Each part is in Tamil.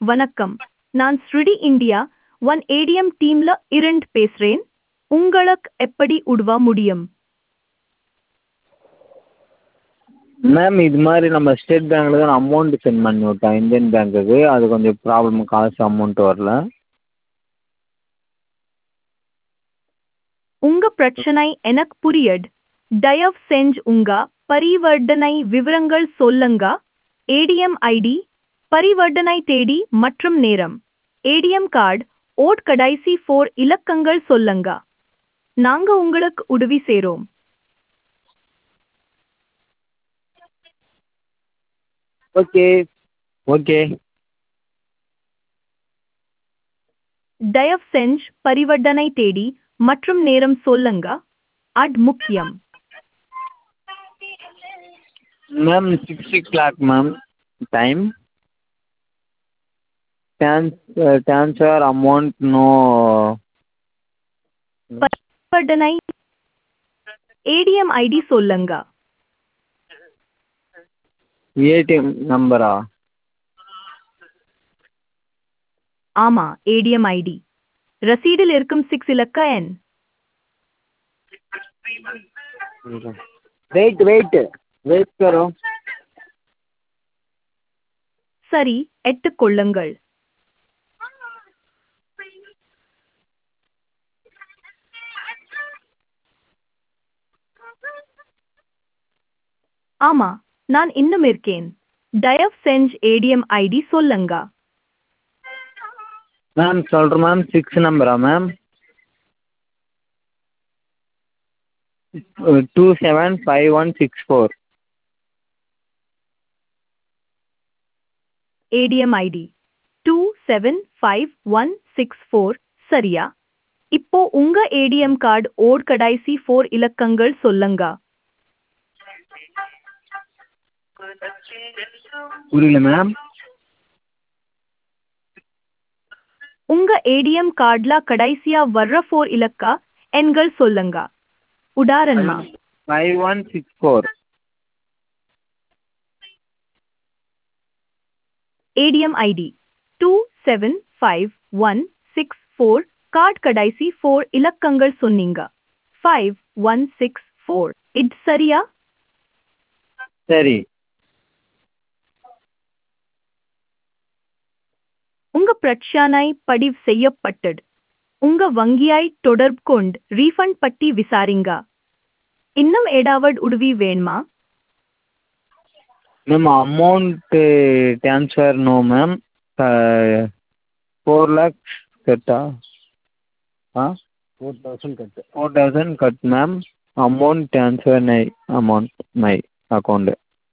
வணக்கம் நான் ஸ்ருடி இந்தியா ஒன் ஏடிஎம் டீம்ல இருந்து பேசுறேன் உங்களுக்கு எப்படி உதவ முடியும் மேம் இது மாதிரி நம்ம ஸ்டேட் பேங்க்கில் தான் அமௌண்ட் சென்ட் பண்ணி விட்டேன் இந்தியன் பேங்க்குக்கு அது கொஞ்சம் ப்ராப்ளம் காசு அமௌண்ட் வரல உங்க பிரச்சனை எனக்கு புரியுது தயவு செஞ்சு உங்க பரிவர்த்தனை விவரங்கள் சொல்லுங்க ஏடிஎம் ஐடி பரிவர்த்தனை தேதி மற்றும் நேரம் ஏடிஎம் கார்டு ஓட் கடைசி ஃபோர் இலக்கங்கள் சொல்லுங்க நாங்க உங்களுக்கு உதவி செய்றோம் ஓகே ஓகே தயவு செஞ்சு பரிவர்த்தனை தேதி மற்றும் நேரம் சொல்லுங்க அது முக்கியம் ma'am six o'clock ma'am time transfer amount no பரிவர்த்தனை ஏடிஎம் ஐடி சொல்லுங்க ஏடிஎம் நம்பரா ஆமா ஏடிஎம் ஐடி ரசீடில் இருக்கும் சிக்ஸ் இலக்க எண் வெயிட் வெயிட் வெயிட் करो சரி எட்டுக் கொள்ளுங்கள் ஆமா நான் இன்னும் இருக்கேன் தயவு செஞ்சு ஏடிஎம் ஐடி சொல்லுங்க மேம் சொல்கிறேன் மேம் சிக்ஸ் நம்பரா ma'am two seven five one six four ATM ID two seven five one six four சரியா இப்போ உங்க ஏடிஎம் கார்டு ஓட் கடைசி ஃபோர் இலக்கங்கள் சொல்லுங்க புரியல மேம் உங்க ஏடிஎம் கார்டுல கடைசியா வர்ற ஃபோர் இலக்கா எண்கள் சொல்லுங்க உதாரணமா five one six four ATM ID two seven five one six four card கடைசி ஃபோர் இலக்கங்கள் சொன்னீங்க ஃபைவ் ஒன் சிக்ஸ் ஃபோர் இது சரியா சரி உங்க பிரச்சனை பதிவு செய்யப்பட்டது உங்க வங்கியாய் தொடர்பு கொண்டு ரீஃபண்ட் பற்றி விசாரிங்க இன்னும் ஏதாவது உதவி வேணுமா ma'am amount transfer no ma'am four lakhs கட்டா ஆ four thousand cut four thousand cut ma'am amount transfer நை அமௌண்ட் மை அக்கௌண்ட்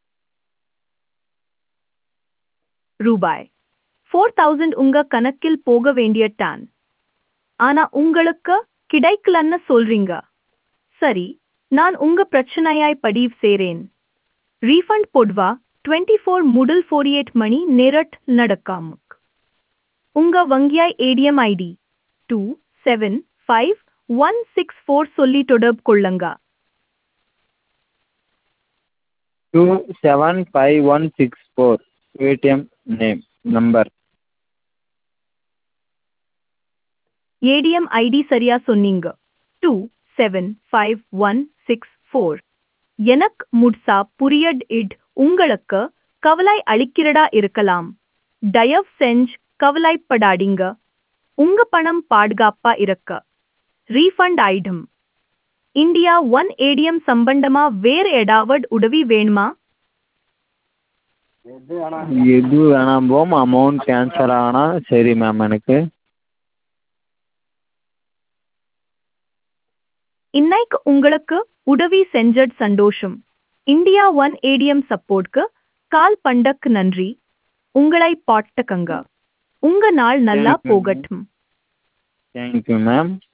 ரூபாய் ஃபோர் தௌசண்ட் உங்க கணக்கில் போக வேண்டிய டான் ஆனா உங்களுக்கு கிடைக்கலன்னு சொல்றீங்க சரி நான் உங்க பிரச்சனையாய் பதிவு செய்றேன் ரீஃபண்ட் பொதுவா டுவெண்ட்டி ஃபோர் முதல் ஃபோர்டி எயிட் மணி நேரட் நடக்காம உங்க வங்கியாய் ATM ID two seven five one six four சொல்லி தொடர்பு கொள்ளுங்க two seven five one six four ATM name number ATM ID சரியா சொன்னீங்க two seven five one six four எனக்கு முட்சா புரியட் இட் உங்களுக்கு கவலை அளிக்கிறதா இருக்கலாம் தயவு செஞ்சு கவலைப்படாதீங்க உங்க பணம் பாதுகாப்பா இருக்க ரீஃபண்ட் ஆயிடும் இந்தியா ஒன் ஏடிஎம் சம்பந்தமா வேற ஏதாவது உதவி வேணுமா எது வேணாம் போம் அமௌண்ட் ட்ரான்ஸ்ஃபர் ஆனால் சரி மேம் எனக்கு இன்னைக்கு உங்களுக்கு உதவி செஞ்சது சந்தோஷம் இந்தியா ஒன் ஏடிஎம் சப்போர்ட்க்கு கால் பண்டக்கு நன்றி உங்களை பாட்டுக்கங்க உங்க நாள் நல்லா Thank you. போகட்டும் தேங்க்யூ மேம்